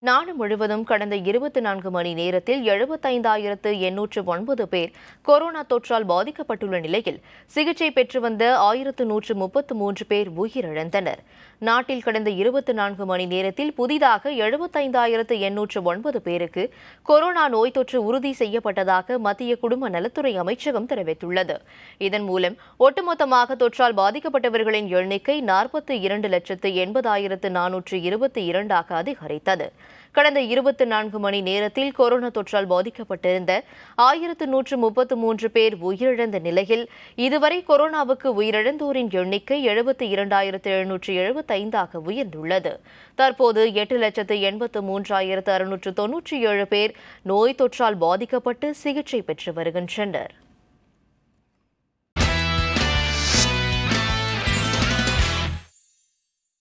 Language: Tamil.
நாடு முழுவதும் கடந்த இருபத்தி நான்கு மணி நேரத்தில் எழுபத்தைந்தாயிரத்து எண்ணூற்று ஒன்பது பேர் கொரோனா தொற்றால் பாதிக்கப்பட்டுள்ள நிலையில் சிகிச்சை பெற்று வந்த ஆயிரத்து நூற்று முப்பத்து மூன்று பேர் உயிரிழந்தனர் நாட்டில் கடந்த இருபத்தி நான்கு மணி நேரத்தில் புதிதாக எழுபத்தைந்தாயிரத்து எண்ணூற்று ஒன்பது பேருக்கு கொரோனா நோய் தொற்று உறுதி செய்யப்பட்டதாக மத்திய குடும்ப நலத்துறை அமைச்சகம் தெரிவித்துள்ளது இதன் மூலம் ஒட்டுமொத்தமாக தொற்றால் பாதிக்கப்பட்டவர்களின் எண்ணிக்கை நாற்பத்தி இரண்டு லட்சத்து எண்பதாயிரத்து நானூற்று இருபத்தி இரண்டாக அதிகரித்தது கடந்த இருபத்தி நான்கு மணி நேரத்தில் கொரோனா தொற்றால் பாதிக்கப்பட்டிருந்த ஆயிரத்து நூற்று முப்பத்து மூன்று பேர் உயிரிழந்த நிலையில் இதுவரை கொரோனாவுக்கு உயிரிழந்தோரின் எண்ணிக்கை எழுபத்தி இரண்டாயிரத்து எழுநூற்று எழுபத்தைந்தாக உயர்ந்துள்ளது தற்போது எட்டு லட்சத்து எண்பத்து மூன்றாயிரத்து அறுநூற்று தொன்னூற்றி ஏழு பேர் நோய் தொற்றால் பாதிக்கப்பட்டு சிகிச்சை பெற்று வருகின்றனர்